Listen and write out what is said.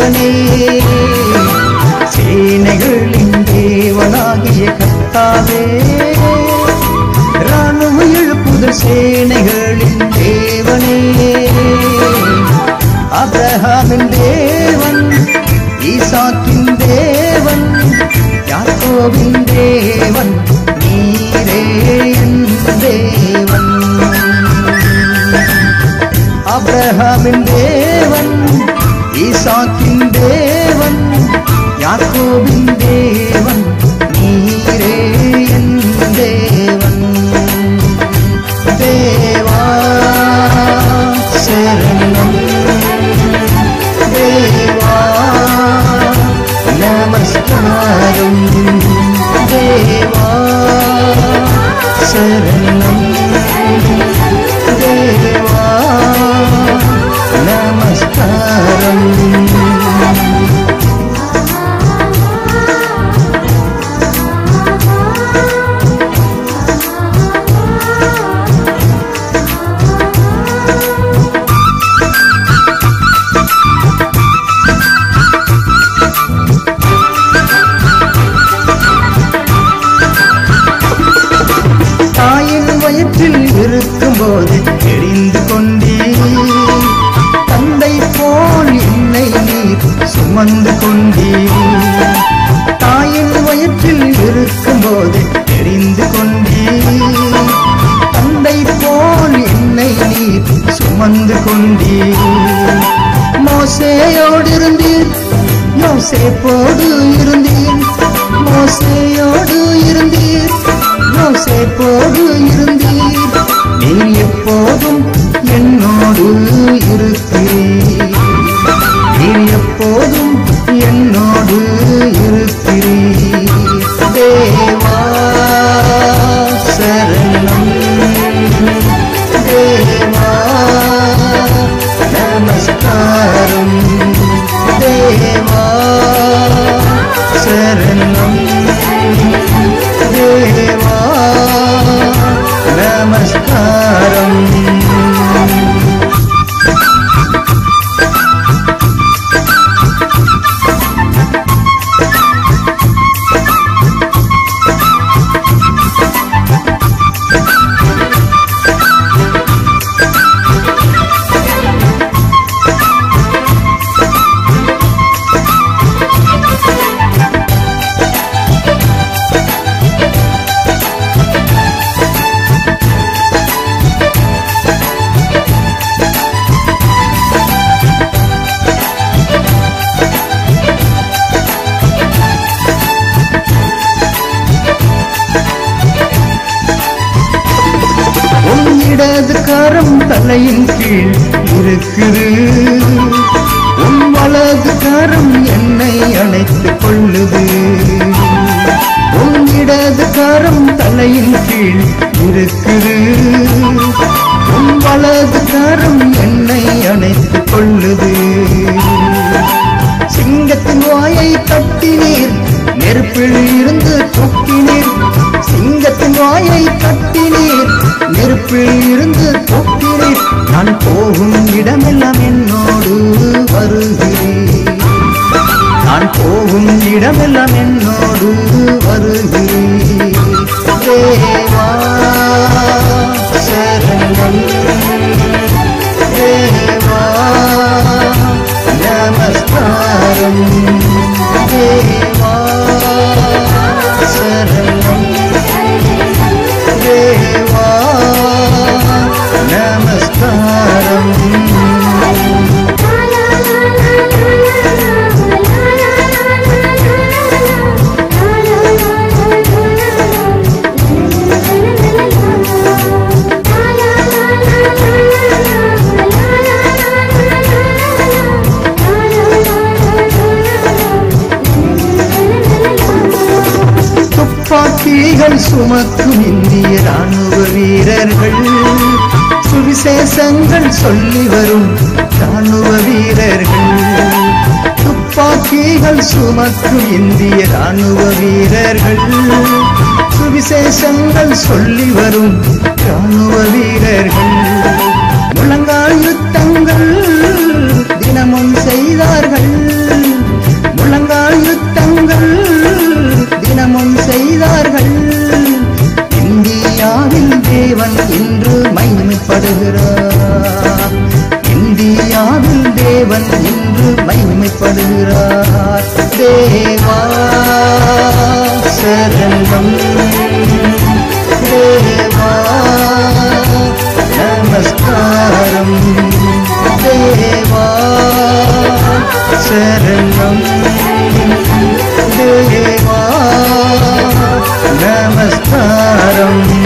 தேவனே சேனைகளின் தேவனாகிய கர்த்தாவே ராணுவ எழுப்புதல் சேனைகளின் தேவனே அப்ரஹாமின் தேவன் ஈசாக்கின் தேவன் யாக்கோபின் தேவன் நீரே என் தேவன் அப்ரஹாமின் தேவன் ஈசாக்கின் தேவன் யாக்கோபின் தேவன் நீரே என் தேவன் தேவா சரணம் தேவா நமஸ்காரம் தேவா சரணம் தேவா நமஸ்காரம் தாயின் வயிற்றில் இருக்கும்போது தெரிந்து கொண்டே தந்தை போல் என்னை நீர் சுமந்து கொண்டே தாயின் வயிற்றில் இருக்கும்போது தெரிந்து கொண்டே தந்தை போல் என்னை நீர் சுமந்து கொண்டே மோசேயோடு இருந்தீர் யோசேப்போடு இருந்தீர் மோசேயோடு இருந்தீர் யோசேப்போடு இருந்தீர் நீ எப்போதும் என்னோடு இருக்கிறீர் நீ எப்போதும் என்னோடு இருக்கிறீர் தேவா சரணம் தேவா நமஸ்காரம் தேவா சரணம் தேவா நமஸ்காரம் உன் இடது கரம் தலையின் கீழ் இருக்குது உன் வலது கரம் என்னை அணைத்துக் கொள்ளுது உன் இடது கரம் தலையின் கீழ் இருக்குது உன் வலது கரம் என்னை அணைத்துக் கொள்ளுது சிங்கத்தின் வாயை தட்டினீர் நெருப்பில் இருந்து தூக்கினீர் சிங்கத்தின் வாயை தட்டினீர் நெருப்பில் இருந்து தூக்கினீர் நான் போகும் இடமெல்லாம் என்னோடு வருகிறேன் நான் போகும் இடமெல்லாம் என்னோடு வருகிறேன் தேவா சரணம் தேவா நமஸ்காரம் தேவா சரணம் தேவா நமஸ்காரம் துப்பாக்கிகள் சுமக்கும் இந்திய ராணுவ வீரர்கள் சுவிசேஷங்கள் சொல்லி வரும் ராணுவ வீரர்கள் துப்பாக்கிகள் சுமக்கும் இந்திய ராணுவ வீரர்கள் சுவிசேஷங்கள் சொல்லி வரும் ராணுவ வீரர்கள் முழங்கால் யுத்தங்கள் தினமும் செய்தார்கள் செல்லும் தேவா நமஸ்காரம்